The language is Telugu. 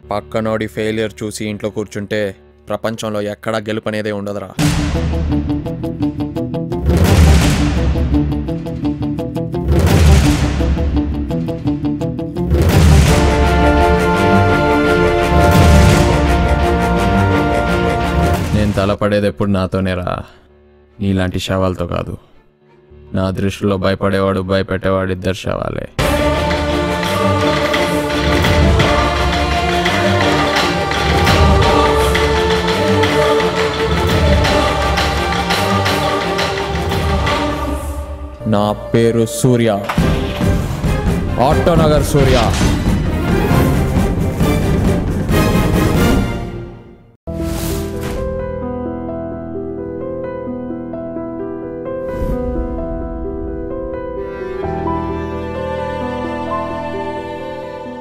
పక్కనోడి ఫెయిలియర్ చూసి ఇంట్లో కూర్చుంటే ప్రపంచంలో ఎక్కడా గెలుపు అనేదే ఉండదురా నేను తలపడేది ఎప్పుడు నాతోనే రా నీలాంటి శవాలతో కాదు నా దృష్టిలో భయపడేవాడు భయపెట్టేవాడు ఇద్దరు శవాలే నా పేరు సూర్య ఆటోనగర్ సూర్య